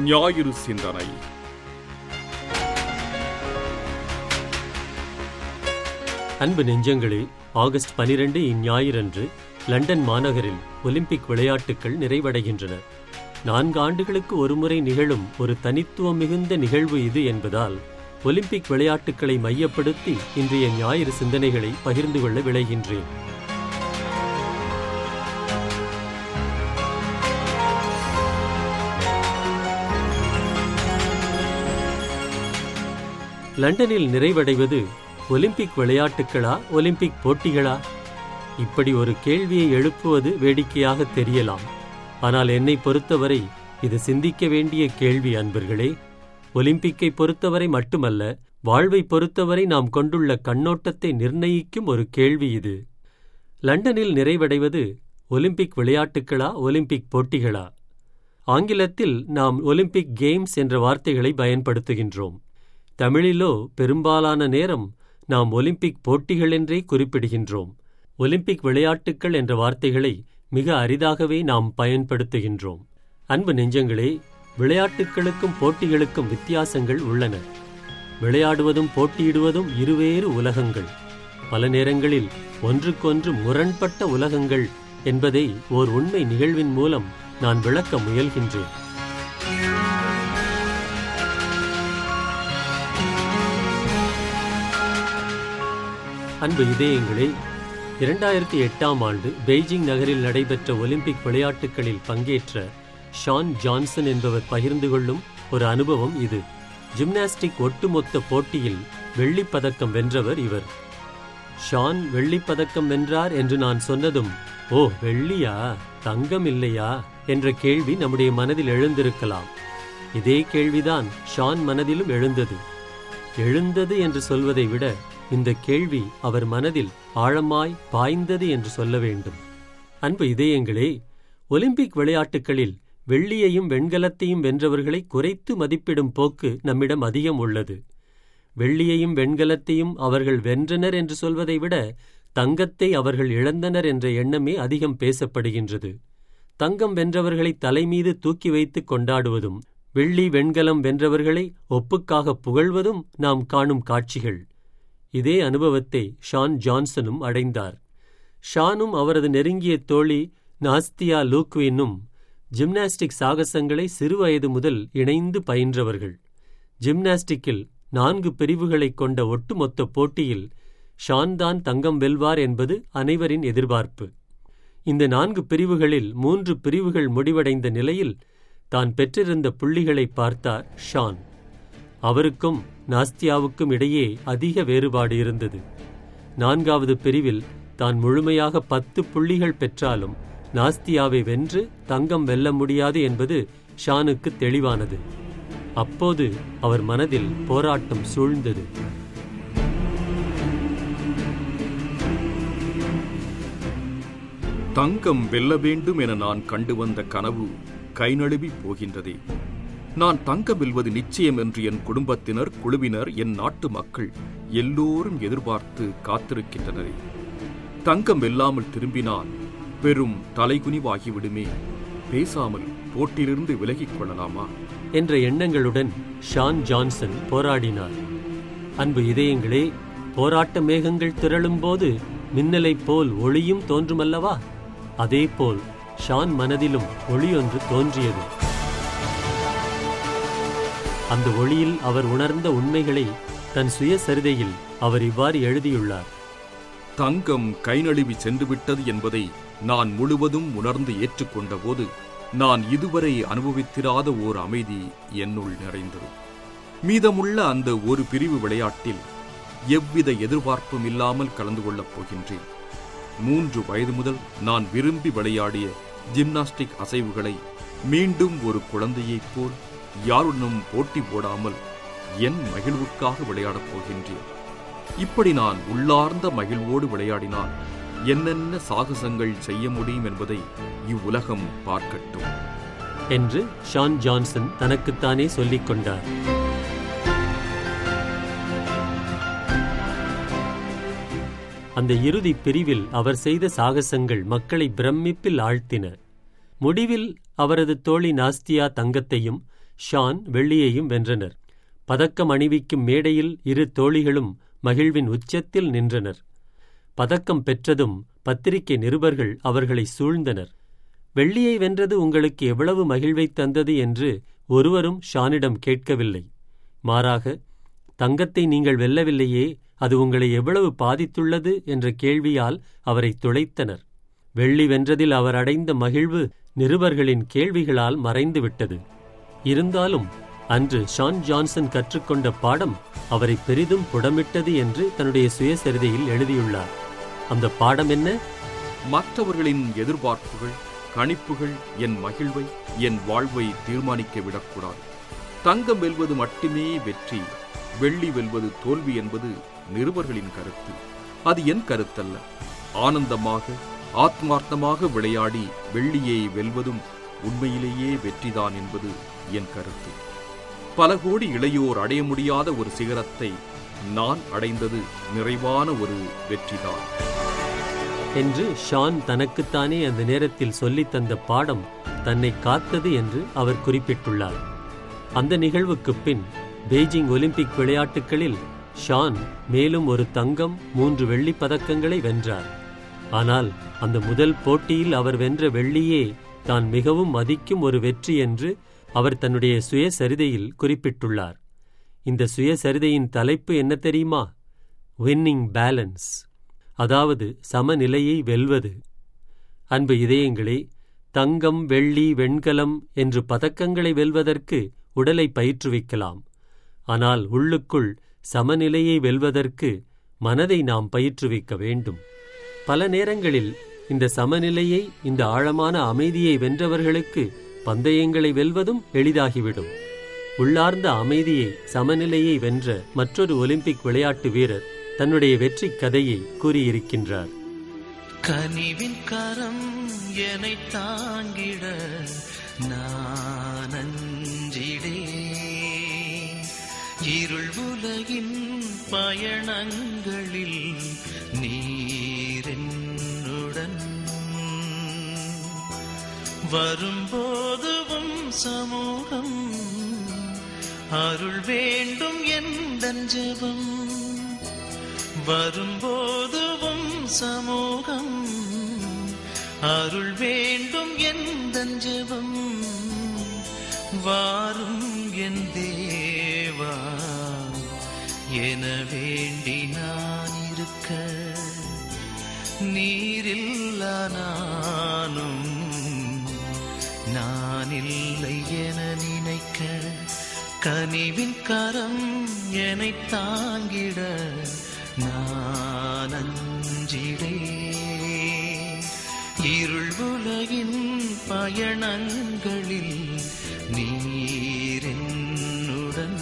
ஞாயிறு சிந்தனை அன்பு நெஞ்சங்களே ஆகஸ்ட் 12 இந்ஞாயிறன்று லண்டன் மாநகரில் ஒலிம்பிக் விளையாட்டுக்கள் நிறைவடைகின்றன நான்கு ஆண்டுகளுக்கு ஒருமுறை நிகழும் ஒரு தனித்துவம் மிகுந்த நிகழ்வு இது என்பதால் ஒலிம்பிக் விளையாட்டுக்களை மையப்படுத்தி இன்றைய ஞாயிறு சிந்தனைகளை பகிர்ந்து கொள்ள விளைகின்றேன் லண்டனில் நிறைவடைவது ஒலிம்பிக் விளையாட்டுகளா ஒலிம்பிக் போட்டிகளா இப்படி ஒரு கேள்வியை எழுப்புவது வேடிக்கையாக தெரியலாம் ஆனால் என்னை பொறுத்தவரை இது சிந்திக்க வேண்டிய கேள்வி அன்பர்களே ஒலிம்பிக்கை பொறுத்தவரை மட்டுமல்ல வாழ்வை பொறுத்தவரை நாம் கொண்டுள்ள கண்ணோட்டத்தை நிர்ணயிக்கும் ஒரு கேள்வி இது லண்டனில் நிறைவடைவது ஒலிம்பிக் விளையாட்டுகளா ஒலிம்பிக் போட்டிகளா ஆங்கிலத்தில் நாம் ஒலிம்பிக் கேம்ஸ் என்ற வார்த்தைகளை பயன்படுத்துகின்றோம் தமிழிலோ பெரும்பாலான நேரம் நாம் ஒலிம்பிக் போட்டிகள் என்றே குறிப்பிடுகின்றோம் ஒலிம்பிக் விளையாட்டுக்கள் என்ற வார்த்தைகளை மிக அரிதாகவே நாம் பயன்படுத்துகின்றோம் அன்பு நெஞ்சங்களே விளையாட்டுக்களுக்கும் போட்டிகளுக்கும் வித்தியாசங்கள் உள்ளன விளையாடுவதும் போட்டியிடுவதும் இருவேறு உலகங்கள் பல நேரங்களில் ஒன்றுக்கொன்று முரண்பட்ட உலகங்கள் என்பதை ஓர் உண்மை நிகழ்வின் மூலம் நான் விளக்க முயல்கின்றேன் அன்பு இதயங்களே இரண்டாயிரத்தி எட்டாம் ஆண்டு பெய்ஜிங் நகரில் நடைபெற்ற ஒலிம்பிக் விளையாட்டுகளில் பங்கேற்ற ஷான் ஜான்சன் என்பவர் பகிர்ந்து கொள்ளும் ஒரு அனுபவம் இது ஜிம்னாஸ்டிக் ஒட்டுமொத்த போட்டியில் வெள்ளிப் பதக்கம் வென்றவர் இவர் ஷான் வெள்ளிப் பதக்கம் வென்றார் என்று நான் சொன்னதும் ஓ வெள்ளியா தங்கம் இல்லையா என்ற கேள்வி நம்முடைய மனதில் எழுந்திருக்கலாம் இதே கேள்விதான் ஷான் மனதிலும் எழுந்தது எழுந்தது என்று சொல்வதை விட இந்த கேள்வி அவர் மனதில் ஆழமாய் பாய்ந்தது என்று சொல்ல வேண்டும் அன்பு இதயங்களே ஒலிம்பிக் விளையாட்டுகளில் வெள்ளியையும் வெண்கலத்தையும் வென்றவர்களை குறைத்து மதிப்பிடும் போக்கு நம்மிடம் அதிகம் உள்ளது வெள்ளியையும் வெண்கலத்தையும் அவர்கள் வென்றனர் என்று சொல்வதை விட தங்கத்தை அவர்கள் இழந்தனர் என்ற எண்ணமே அதிகம் பேசப்படுகின்றது தங்கம் வென்றவர்களை தலைமீது தூக்கி வைத்து கொண்டாடுவதும் வெள்ளி வெண்கலம் வென்றவர்களை ஒப்புக்காக புகழ்வதும் நாம் காணும் காட்சிகள் இதே அனுபவத்தை ஷான் ஜான்சனும் அடைந்தார் ஷானும் அவரது நெருங்கிய தோழி நாஸ்தியா லூக்வினும் ஜிம்னாஸ்டிக் சாகசங்களை சிறுவயது முதல் இணைந்து பயின்றவர்கள் ஜிம்னாஸ்டிக்கில் நான்கு பிரிவுகளைக் கொண்ட ஒட்டுமொத்த போட்டியில் ஷான் தான் தங்கம் வெல்வார் என்பது அனைவரின் எதிர்பார்ப்பு இந்த நான்கு பிரிவுகளில் மூன்று பிரிவுகள் முடிவடைந்த நிலையில் தான் பெற்றிருந்த புள்ளிகளை பார்த்தார் ஷான் அவருக்கும் நாஸ்தியாவுக்கும் இடையே அதிக வேறுபாடு இருந்தது நான்காவது பிரிவில் தான் முழுமையாக பத்து புள்ளிகள் பெற்றாலும் நாஸ்தியாவை வென்று தங்கம் வெல்ல முடியாது என்பது ஷானுக்கு தெளிவானது அப்போது அவர் மனதில் போராட்டம் சூழ்ந்தது தங்கம் வெல்ல வேண்டும் என நான் கண்டு வந்த கனவு கை நழுவி போகின்றதே நான் தங்கம் வெல்வது நிச்சயம் என்று என் குடும்பத்தினர் குழுவினர் என் நாட்டு மக்கள் எல்லோரும் எதிர்பார்த்து காத்திருக்கின்றனரே தங்கம் வெல்லாமல் திரும்பினால் பெரும் தலைகுனிவாகிவிடுமே பேசாமல் போட்டியிலிருந்து விலகிக் கொள்ளலாமா என்ற எண்ணங்களுடன் ஷான் ஜான்சன் போராடினார் அன்பு இதயங்களே போராட்ட மேகங்கள் திரளும்போது மின்னலைப் போல் ஒளியும் தோன்றுமல்லவா அதேபோல் ஷான் மனதிலும் ஒளியொன்று தோன்றியது அந்த ஒளியில் அவர் உணர்ந்த உண்மைகளை தன் சுயசரிதையில் அவர் இவ்வாறு எழுதியுள்ளார் தங்கம் கை நழுவி சென்றுவிட்டது என்பதை நான் முழுவதும் உணர்ந்து ஏற்றுக்கொண்ட போது நான் இதுவரை அனுபவித்திராத ஓர் அமைதி என்னுள் நிறைந்தது மீதமுள்ள அந்த ஒரு பிரிவு விளையாட்டில் எவ்வித எதிர்பார்ப்பும் இல்லாமல் கலந்து கொள்ளப் போகின்றேன் மூன்று வயது முதல் நான் விரும்பி விளையாடிய ஜிம்னாஸ்டிக் அசைவுகளை மீண்டும் ஒரு குழந்தையைப் போல் யாருடனும் போட்டி போடாமல் என் மகிழ்வுக்காக விளையாடப் போகின்றேன் இப்படி நான் உள்ளார்ந்த மகிழ்வோடு விளையாடினால் என்னென்ன சாகசங்கள் செய்ய முடியும் என்பதை இவ்வுலகம் பார்க்கட்டும் என்று ஷான் ஜான்சன் தனக்குத்தானே சொல்லிக் கொண்டார் அந்த இறுதி பிரிவில் அவர் செய்த சாகசங்கள் மக்களை பிரமிப்பில் ஆழ்த்தின முடிவில் அவரது தோழி நாஸ்தியா தங்கத்தையும் ஷான் வெள்ளியையும் வென்றனர் பதக்கம் அணிவிக்கும் மேடையில் இரு தோழிகளும் மகிழ்வின் உச்சத்தில் நின்றனர் பதக்கம் பெற்றதும் பத்திரிகை நிருபர்கள் அவர்களை சூழ்ந்தனர் வெள்ளியை வென்றது உங்களுக்கு எவ்வளவு மகிழ்வைத் தந்தது என்று ஒருவரும் ஷானிடம் கேட்கவில்லை மாறாக தங்கத்தை நீங்கள் வெல்லவில்லையே அது உங்களை எவ்வளவு பாதித்துள்ளது என்ற கேள்வியால் அவரை துளைத்தனர் வெள்ளி வென்றதில் அவர் அடைந்த மகிழ்வு நிருபர்களின் கேள்விகளால் மறைந்துவிட்டது இருந்தாலும் அன்று ஷான் ஜான்சன் கற்றுக்கொண்ட பாடம் அவரை பெரிதும் புடமிட்டது என்று தன்னுடைய சுயசரிதையில் எழுதியுள்ளார் அந்த பாடம் என்ன மற்றவர்களின் எதிர்பார்ப்புகள் கணிப்புகள் என் மகிழ்வை என் வாழ்வை தீர்மானிக்க விடக்கூடாது தங்கம் வெல்வது மட்டுமே வெற்றி வெள்ளி வெல்வது தோல்வி என்பது நிருபர்களின் கருத்து அது என் கருத்தல்ல ஆனந்தமாக ஆத்மார்த்தமாக விளையாடி வெள்ளியை வெல்வதும் உண்மையிலேயே வெற்றிதான் என்பது என் கருத்து பல கோடி இளையோர் அடைய முடியாத ஒரு சிகரத்தை நான் அடைந்தது நிறைவான ஒரு வெற்றிதான் என்று ஷான் தனக்குத்தானே அந்த நேரத்தில் சொல்லித் தந்த பாடம் தன்னை காத்தது என்று அவர் குறிப்பிட்டுள்ளார் அந்த நிகழ்வுக்குப் பின் பெய்ஜிங் ஒலிம்பிக் விளையாட்டுகளில் ஷான் மேலும் ஒரு தங்கம் மூன்று வெள்ளிப் பதக்கங்களை வென்றார் ஆனால் அந்த முதல் போட்டியில் அவர் வென்ற வெள்ளியே தான் மிகவும் மதிக்கும் ஒரு வெற்றி என்று அவர் தன்னுடைய சுயசரிதையில் குறிப்பிட்டுள்ளார் இந்த சுயசரிதையின் தலைப்பு என்ன தெரியுமா வின்னிங் பேலன்ஸ் அதாவது சமநிலையை வெல்வது அன்பு இதயங்களே தங்கம் வெள்ளி வெண்கலம் என்று பதக்கங்களை வெல்வதற்கு உடலை பயிற்றுவிக்கலாம் ஆனால் உள்ளுக்குள் சமநிலையை வெல்வதற்கு மனதை நாம் பயிற்றுவிக்க வேண்டும் பல நேரங்களில் இந்த சமநிலையை இந்த ஆழமான அமைதியை வென்றவர்களுக்கு பந்தயங்களை வெல்வதும் எளிதாகிவிடும் உள்ளார்ந்த அமைதியை சமநிலையை வென்ற மற்றொரு ஒலிம்பிக் விளையாட்டு வீரர் தன்னுடைய வெற்றி கதையை கூறியிருக்கின்றார் கனிவின் கரம் என்னை தாங்கிட நான் அஞ்சிடே இருள் உலகின் பயணங்களில் நீரென்னுடன் வரும்போதுவும் சமூகம் அருள் வேண்டும் எந்தன் ஜெபம் வரும்போதுவும் சமூகம் அருள் வேண்டும் எந்தன் ஜெபம் வாரும் என் தேவா என வேண்டி நான் இருக்க நீரில்லா நானும் நான் இல்லை என நினைக்க கனிவின் கரம் என்னை தாங்கிட நான் அஞ்சிடே இருள் உலகின் பயணங்களில் நீரென்னுடன்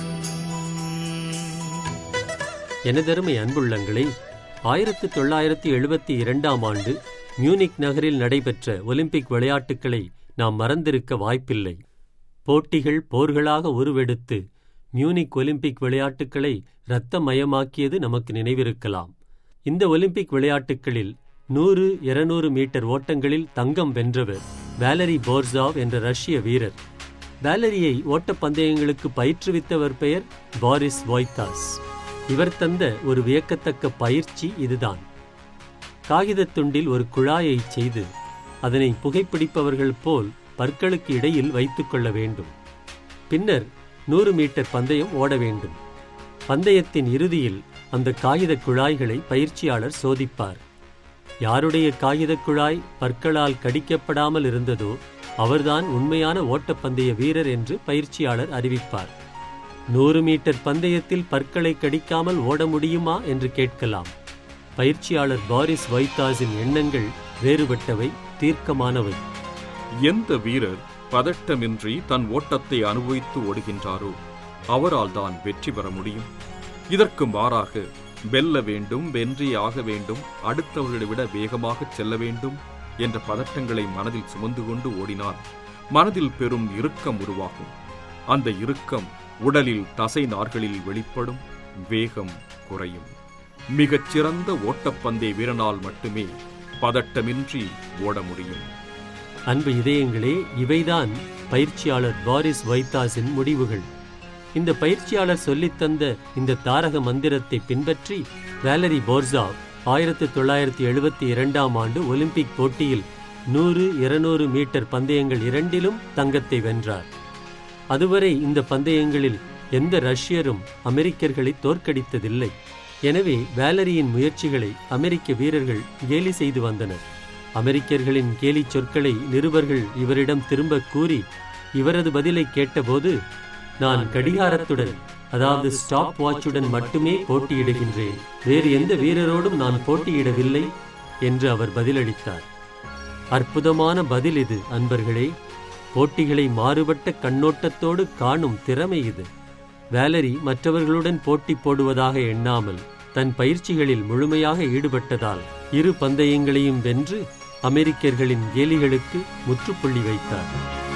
எனதருமை அன்புள்ளங்களே ஆயிரத்து தொள்ளாயிரத்தி எழுபத்தி இரண்டாம் ஆண்டு மியூனிக் நகரில் நடைபெற்ற ஒலிம்பிக் விளையாட்டுக்களை நாம் மறந்திருக்க வாய்ப்பில்லை போட்டிகள் போர்களாக உருவெடுத்து மியூனிக் ஒலிம்பிக் விளையாட்டுக்களை இரத்தமயமாக்கியது நமக்கு நினைவிருக்கலாம் இந்த ஒலிம்பிக் விளையாட்டுக்களில் நூறு இருநூறு மீட்டர் ஓட்டங்களில் தங்கம் வென்றவர் வேலரி போர்சாவ் என்ற ரஷ்ய வீரர் வேலரியை ஓட்டப்பந்தயங்களுக்கு பயிற்றுவித்தவர் பெயர் பாரிஸ் வாய்தாஸ் இவர் தந்த ஒரு வியக்கத்தக்க பயிற்சி இதுதான் காகிதத் துண்டில் ஒரு குழாயை செய்து அதனை புகைப்பிடிப்பவர்கள் போல் பற்களுக்கு இடையில் வைத்துக் கொள்ள வேண்டும் பின்னர் நூறு மீட்டர் பந்தயம் ஓட வேண்டும் பந்தயத்தின் இறுதியில் அந்த காகிதக் குழாய்களை பயிற்சியாளர் சோதிப்பார் யாருடைய காகிதக் குழாய் பற்களால் கடிக்கப்படாமல் இருந்ததோ அவர்தான் உண்மையான ஓட்டப்பந்தய வீரர் என்று பயிற்சியாளர் அறிவிப்பார் நூறு மீட்டர் பந்தயத்தில் பற்களை கடிக்காமல் ஓட முடியுமா என்று கேட்கலாம் பயிற்சியாளர் பாரிஸ் வைத்தாஸின் எண்ணங்கள் வேறுபட்டவை தீர்க்கமானவை எந்த வீரர் பதட்டமின்றி தன் ஓட்டத்தை அனுபவித்து ஓடுகின்றாரோ அவரால் தான் வெற்றி பெற முடியும் இதற்கு மாறாக வெல்ல வேண்டும் வென்றே ஆக வேண்டும் அடுத்தவர்களை விட வேகமாக செல்ல வேண்டும் என்ற பதட்டங்களை மனதில் சுமந்து கொண்டு ஓடினால் மனதில் பெரும் இறுக்கம் உருவாகும் அந்த இறுக்கம் உடலில் தசை நார்களில் வெளிப்படும் வேகம் குறையும் மிகச் சிறந்த ஓட்டப்பந்தய வீரனால் மட்டுமே பதட்டமின்றி ஓட முடியும் அன்பு இதயங்களே இவைதான் பயிற்சியாளர் பாரிஸ் வைத்தாஸின் முடிவுகள் இந்த பயிற்சியாளர் சொல்லித்தந்த இந்த தாரக மந்திரத்தை பின்பற்றி வேலரி போர்சா ஆயிரத்தி தொள்ளாயிரத்தி எழுபத்தி இரண்டாம் ஆண்டு ஒலிம்பிக் போட்டியில் நூறு இருநூறு மீட்டர் பந்தயங்கள் இரண்டிலும் தங்கத்தை வென்றார் அதுவரை இந்த பந்தயங்களில் எந்த ரஷ்யரும் அமெரிக்கர்களை தோற்கடித்ததில்லை எனவே வேலரியின் முயற்சிகளை அமெரிக்க வீரர்கள் கேலி செய்து வந்தனர் அமெரிக்கர்களின் கேலிச் சொற்களை நிருபர்கள் இவரிடம் திரும்ப கூறி இவரது பதிலை கேட்டபோது நான் கடிகாரத்துடன் அதாவது ஸ்டாப் வாட்சுடன் மட்டுமே போட்டியிடுகின்றேன் வேறு எந்த வீரரோடும் நான் போட்டியிடவில்லை என்று அவர் பதிலளித்தார் அற்புதமான பதில் இது அன்பர்களே போட்டிகளை மாறுபட்ட கண்ணோட்டத்தோடு காணும் திறமை இது வேலரி மற்றவர்களுடன் போட்டி போடுவதாக எண்ணாமல் தன் பயிற்சிகளில் முழுமையாக ஈடுபட்டதால் இரு பந்தயங்களையும் வென்று அமெரிக்கர்களின் கேலிகளுக்கு முற்றுப்புள்ளி வைத்தார்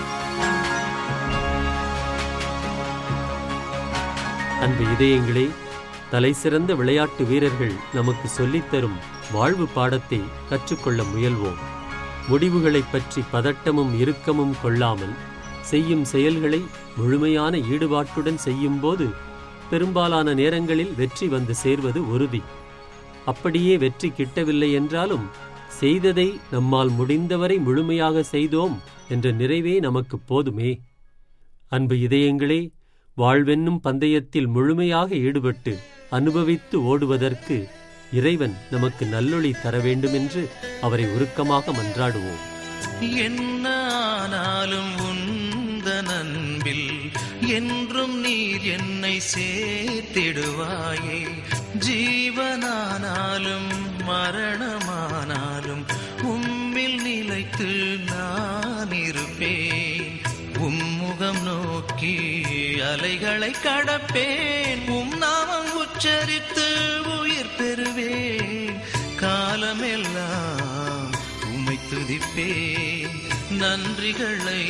அன்பு இதயங்களே தலைசிறந்த விளையாட்டு வீரர்கள் நமக்கு சொல்லித்தரும் வாழ்வு பாடத்தை கற்றுக்கொள்ள முயல்வோம் முடிவுகளைப் பற்றி பதட்டமும் இறுக்கமும் கொள்ளாமல் செய்யும் செயல்களை முழுமையான ஈடுபாட்டுடன் செய்யும்போது பெரும்பாலான நேரங்களில் வெற்றி வந்து சேர்வது உறுதி அப்படியே வெற்றி கிட்டவில்லை என்றாலும் செய்ததை நம்மால் முடிந்தவரை முழுமையாக செய்தோம் என்ற நிறைவே நமக்கு போதுமே அன்பு இதயங்களே வாழ்வென்னும் பந்தயத்தில் முழுமையாக ஈடுபட்டு அனுபவித்து ஓடுவதற்கு இறைவன் நமக்கு நல்லொளி தர வேண்டுமென்று அவரை உருக்கமாக மன்றாடுவோம் என்ன ஆனாலும் உந்த நண்பில் என்றும் நீர் என்னை சேர்த்திடுவாயே ஜீவனானாலும் மரணமானாலும் உம்மில் நிலைத்து நான் இருப்பேன் உம்முகம் நோக்கி அலைகளை கடப்பேன் உம் நாமம் உச்சரித்து உயிர் பெறுவேன் காலமெல்லாம் உம்மை துதிப்பேன் நன்றிகளை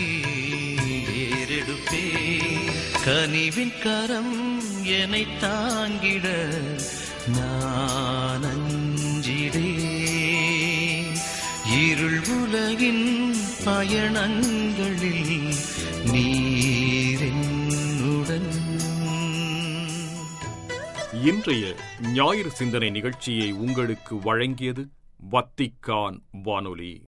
ஏறெடுப்பேன் கனிவின் கரம் என்னை தாங்கிட நான் அஞ்சிடேன் இருள் உலகின் பயணங்களில் நீரென்னுடன் இன்றைய ஞாயிறு சிந்தனை நிகழ்ச்சியை உங்களுக்கு வழங்கியது வத்திக்கான் வானொலி